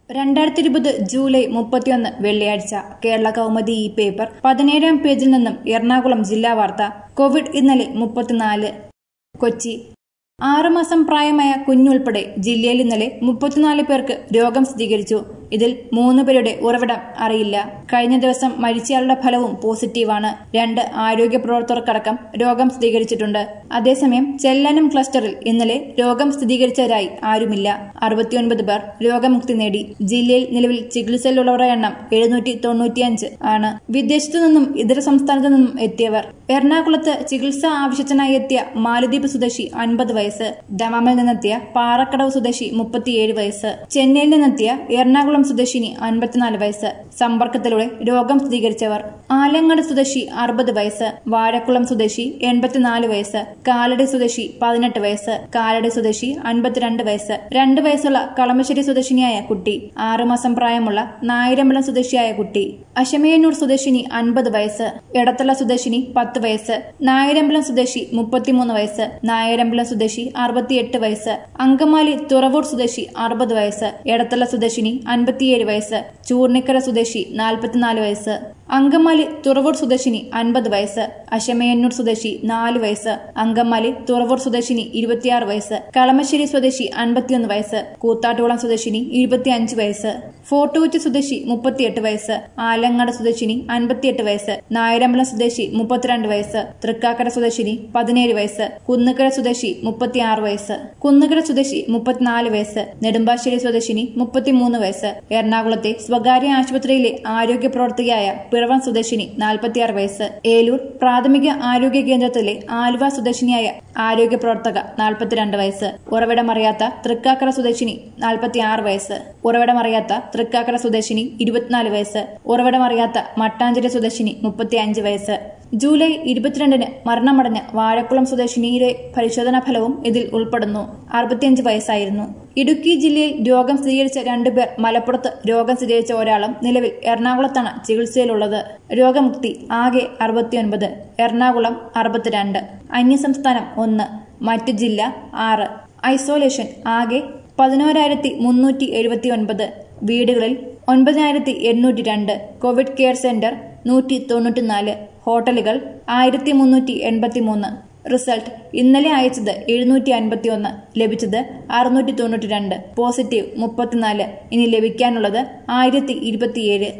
രണ്ടായിരത്തി ഇരുപത് ജൂലൈ മുപ്പത്തിയൊന്ന് വെള്ളിയാഴ്ച കേരള കൗമുദി ഈ പേപ്പർ പതിനേഴാം പേജിൽ നിന്നും എറണാകുളം ജില്ലാ വാർത്ത കോവിഡ് ഇന്നലെ മുപ്പത്തിനാല് കൊച്ചി ആറുമാസം പ്രായമായ കുഞ്ഞുൾപ്പെടെ ജില്ലയിൽ ഇന്നലെ മുപ്പത്തിനാല് പേർക്ക് രോഗം സ്ഥിരീകരിച്ചു ഇതിൽ മൂന്ന് പേരുടെ ഉറവിടം അറിയില്ല കഴിഞ്ഞ ദിവസം മരിച്ചയാളുടെ ഫലവും പോസിറ്റീവാണ് രണ്ട് ആരോഗ്യ പ്രവർത്തകർക്കടക്കം രോഗം സ്ഥിരീകരിച്ചിട്ടുണ്ട് അതേസമയം ചെല്ലാനം ക്ലസ്റ്ററിൽ ഇന്നലെ രോഗം സ്ഥിരീകരിച്ചവരായി ആരുമില്ല അറുപത്തിയൊൻപത് പേർ രോഗമുക്തി നേടി ജില്ലയിൽ നിലവിൽ ചികിത്സയിലുള്ളവരുടെ എണ്ണം എഴുന്നൂറ്റി തൊണ്ണൂറ്റിയഞ്ച് ആണ് വിദേശത്തു നിന്നും ഇതര സംസ്ഥാനത്തു നിന്നും എത്തിയവർ എറണാകുളത്ത് ചികിത്സാ ആവശ്യത്തിനായി എത്തിയ മാലദ്വീപ് സ്വദേശി അൻപത് വയസ്സ് ദമാമിൽ നിന്നെത്തിയ പാറക്കടവ് സ്വദേശി മുപ്പത്തിയേഴ് വയസ്സ് ചെന്നൈയിൽ നിന്നെത്തിയ എറണാകുളം സ്വദേശിനി അൻപത്തിനാല് വയസ്സ് സമ്പർക്കത്തിലൂടെ രോഗം സ്ഥിരീകരിച്ചവർ ആലങ്ങാട് സ്വദേശി അറുപത് വയസ്സ് വാഴക്കുളം സ്വദേശി എൺപത്തിനാല് വയസ്സ് കാലടി സ്വദേശി പതിനെട്ട് വയസ്സ് കാലടി സ്വദേശി അൻപത്തിരണ്ട് വയസ്സ് രണ്ട് വയസ്സുള്ള കളമശ്ശേരി സ്വദേശിനിയായ കുട്ടി ആറുമാസം പ്രായമുള്ള നായരമ്പലം സ്വദേശിയായ കുട്ടി അശമയന്നൂർ സ്വദേശിനി അൻപത് വയസ്സ് എടത്തല സ്വദേശിനി പത്ത് വയസ്സ് നായരമ്പലം സ്വദേശി മുപ്പത്തിമൂന്ന് വയസ്സ് നായരമ്പലം സ്വദേശി അറുപത്തിയെട്ട് വയസ്സ് അങ്കമാലി തുറവൂർ സ്വദേശി അറുപത് വയസ്സ് എടത്തല സ്വദേശിനി അൻപത്തിയേഴ് വയസ്സ് ചൂർണിക്കര സ്വദേശി നാൽപ്പത്തിനാല് വയസ്സ് അങ്കമാലി തുറവൂർ സ്വദേശിനി അൻപത് വയസ്സ് അശമയന്നൂർ സ്വദേശി നാല് വയസ്സ് അങ്കമാലി തുറവൂർ സ്വദേശിനി ഇരുപത്തിയാറ് വയസ്സ് കളമശ്ശേരി സ്വദേശി അൻപത്തിയൊന്ന് വയസ്സ് കൂത്താട്ടുകുളം സ്വദേശിനി ഇരുപത്തിയഞ്ച് വയസ്സ് ഫോർട്ടുകുറ്റി സ്വദേശി മുപ്പത്തിയെട്ട് വയസ്സ് ആലങ്ങാട് സ്വദേശിനി അൻപത്തിയെട്ട് വയസ്സ് നായരമ്പലം സ്വദേശി മുപ്പത്തിരണ്ട് വയസ്സ് തൃക്കാക്കര സ്വദേശിനി പതിനേഴ് വയസ്സ് കുന്നുകര സ്വദേശി മുപ്പത്തിയാറ് വയസ്സ് കുന്നുകര സ്വദേശി മുപ്പത്തിനാല് വയസ്സ് നെടുമ്പാശ്ശേരി സ്വദേശിനി മുപ്പത്തിമൂന്ന് വയസ്സ് എറണാകുളത്തെ സ്വകാര്യ ആശുപത്രിയിലെ ആരോഗ്യ പ്രവർത്തകയായ പിറവം സ്വദേശിനി നാൽപ്പത്തിയാറ് വയസ്സ് ഏലൂർ പ്രാഥമിക ആരോഗ്യ കേന്ദ്രത്തിലെ ആലുവ സ്വദേശിനിയായ ആരോഗ്യ പ്രവർത്തക നാൽപ്പത്തിരണ്ട് വയസ്സ് ഉറവിടമറിയാത്ത തൃക്കാക്കര സ്വദേശിനി നാൽപ്പത്തിയാറ് വയസ്സ് ഉറവിടമറിയാത്ത തൃക്കാക്കര സ്വദേശിനി ഇരുപത്തിനാല് വയസ്സ് ഉറവിടമറിയാത്ത മട്ടാഞ്ചേരി സ്വദേശിനി മുപ്പത്തിയഞ്ച് വയസ്സ് ജൂലൈ ഇരുപത്തിരണ്ടിന് മരണമടഞ്ഞ വാഴക്കുളം സ്വദേശിനിയുടെ പരിശോധനാ ഫലവും ഇതിൽ ഉൾപ്പെടുന്നു അറുപത്തിയഞ്ച് വയസ്സായിരുന്നു ഇടുക്കി ജില്ലയിൽ രോഗം സ്ഥിരീകരിച്ച രണ്ടുപേർ മലപ്പുറത്ത് രോഗം സ്ഥിരീകരിച്ച ഒരാളും നിലവിൽ എറണാകുളത്താണ് ചികിത്സയിലുള്ളത് രോഗമുക്തി ആകെ അറുപത്തിയൊൻപത് എറണാകുളം അറുപത്തിരണ്ട് അന്യസംസ്ഥാനം ഒന്ന് മറ്റു ജില്ല ആറ് ഐസോലേഷൻ ആകെ പതിനോരായിരത്തി മുന്നൂറ്റി എഴുപത്തി ഒൻപത് വീടുകളിൽ ഒൻപതിനായിരത്തി എണ്ണൂറ്റി രണ്ട് കോവിഡ് കെയർ സെന്റർ നൂറ്റി തൊണ്ണൂറ്റിനാല് ഹോട്ടലുകൾ ആയിരത്തി മുന്നൂറ്റി എൺപത്തി മൂന്ന് റിസൾട്ട് ഇന്നലെ അയച്ചത് എഴുന്നൂറ്റി അൻപത്തി ഒന്ന് ലഭിച്ചത് അറുന്നൂറ്റി തൊണ്ണൂറ്റി രണ്ട് പോസിറ്റീവ് മുപ്പത്തിനാല് ഇനി ലഭിക്കാനുള്ളത് ആയിരത്തി ഇരുപത്തിയേഴ്